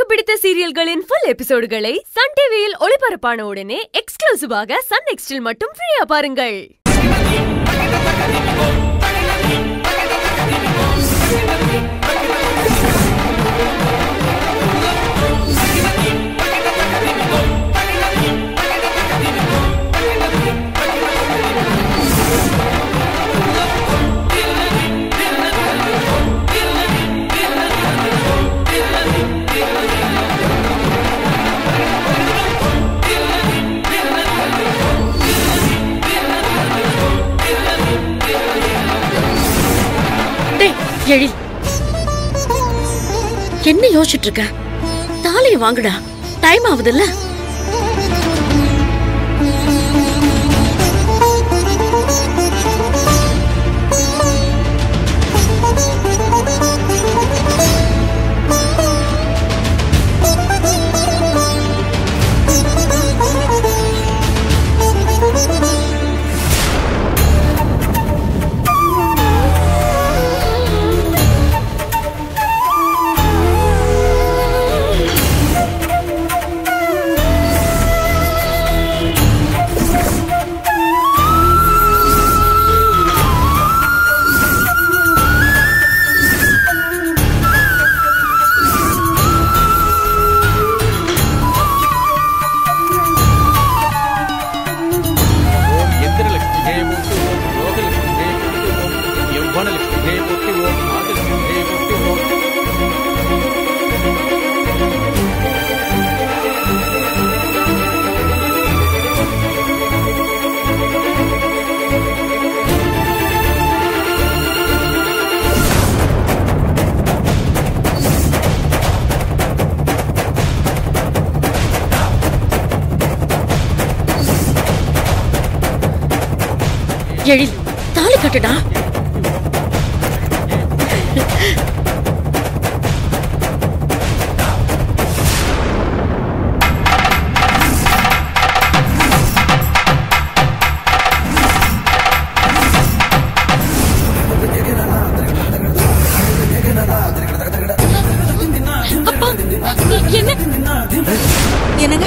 பிடித்த சீரியல்களின் full எபிசோடுகளை Sun டிவியில் ஒளிபரப்பான உடனே எக்ஸ்க்ளூசிவாக சன் நெக்ஸ்டில் மட்டும் ஃப்ரீயா பாருங்கள் டேய் எழில் என்ன யோசிச்சுட்டு இருக்க தாலிய வாங்குடா டைம் ஆகுதுல்ல ஓம் எந்திரலட்சுமி ஜெய மூர்த்தி ஓம் யோகலட்சுமி ஜெய மூர்த்தி ஓம் யௌவனலட்சுமி ஜெய மூர்த்தி ஓம் நாகலட்சுமி ஜெய மூர்த்தி ஓம் எழில் தாலி கட்டுடா அப்பா என்ன என்னங்க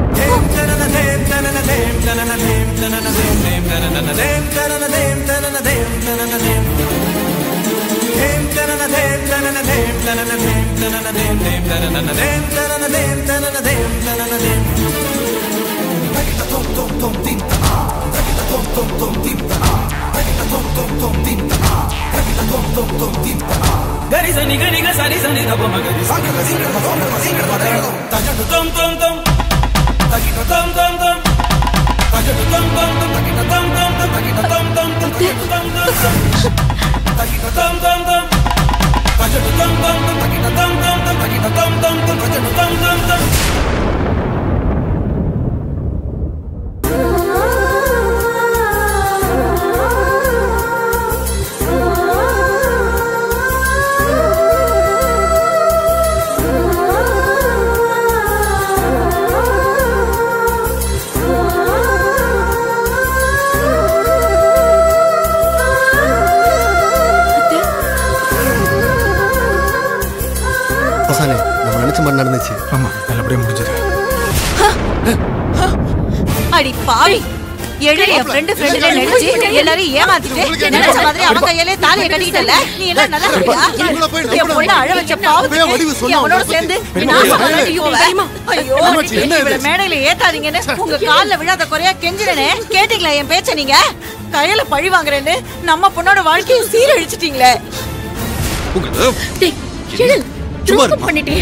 గరి సని గరి గ సరి సని గ పమ గరి సని గ సి గ మ మ మ సి గ మ ద త జ తం తం తం త కి తం తం తం త జ తం తం తం త కి తం తం తం త కి తం తం తం త కి తం తం తం త కి తం తం తం త జ తం తం తం త కి తం తం తం త కి తం తం తం త జ తం తం తం பசானே நம்ம நினைச்ச மாதிரி நடந்துச்சு ஆமா நல்லபடியா முடிஞ்சது அடி பாவி எழில் என் ஃப்ரெண்டு ஃப்ரெண்டுல நினைச்சு எல்லாரையும் ஏமாத்திட்டு நினைச்ச மாதிரி அவன் கையிலே தாலியை கட்டிக்கிட்டல நீ என்ன நல்லா இருக்கியா இவங்கள போய் என் பொண்ணு அழ வச்ச அப்பவே வடிவு பாவத்துக்கு சொன்னா அவனோட அவன் சேர்ந்து பெரியம்மா, நாசமா பெரியம்மா, கட்டிட்டு போவ. ஐயோ என்னாச்சு, என்ன இது? இவள மேடையில ஏத்தாதீங்கன்னு உங்க கால்ல விழாத குறையா கெஞ்சிடனே கேட்டீங்களா என் பேச்ச நீங்க கையில பழி வாங்குறேன்னு நம்ம பொண்ணோட வாழ்க்கையை சீரழிச்சிட்டீங்களே டேய் எழில் சும்மா துரோகம் இருமா. பண்ணிட்டே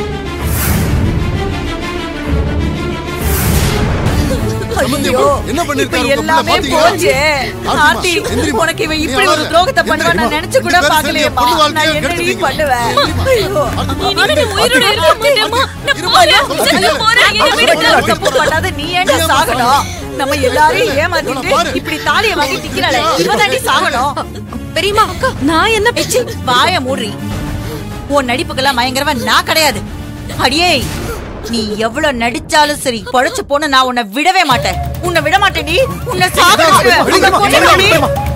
சம்பந்தியம் ஐயோ, என்ன இப்ப பண்ணிருக்காரு உங்க எல்லாமே பொண்ணு பாத்தீங்களா? போச்சு ஆர்த்திமா, ஆர்த்தி எந்திரிம்மா. உனக்கு இவன் நீ இப்படி ஒரு அழாத. துரோகத்தை பண்ணுவான் நான் எந்திரிம்மா. நினைச்சு கூட ரெண்டு பேரும் சேர்ந்து பாக்கலையேம்மா பொண்ணு நான் வாழ்க்கையை என்னடி கெடுத்துட்டீங்க. பண்ணுவேன் எந்திரிம்மா. ஐயோ ஆர்த்தி, உயிரோட இருக்க மாட்டேம்மா. இருமா, ஐயோ, இருமா. ஐயோ, போறேன், என்னை விடுங்க. ஆர்த்தி, தப்பு பண்ணாத நீ ஏன்டா நீ ஏன் சாகணும் நம்ம எல்லாரையும் இவனை ஏமாத்திட்டு பாரு. இப்படி தாலியை வாங்கி நிக்கிறாளே இவதாண்டி சாகணும் பெரியமா அக்கா நான் என்ன பிச்சு வாய மூடி உன் நடிப்புக்கெல்லாம் பயங்கரவன் நான் கிடையாது அடியே நீ எவ்வளவு நடிச்சாலும் சரி பொழைச்சு போன நான் உன்னை விடவே மாட்டேன் உன்னை விட மாட்டேன்டி உன்னை சாக விடுங்கம்மா, வச்சிருவேன். உன்னை கொன்னுடுவேன்டி. விடுங்கம்மா.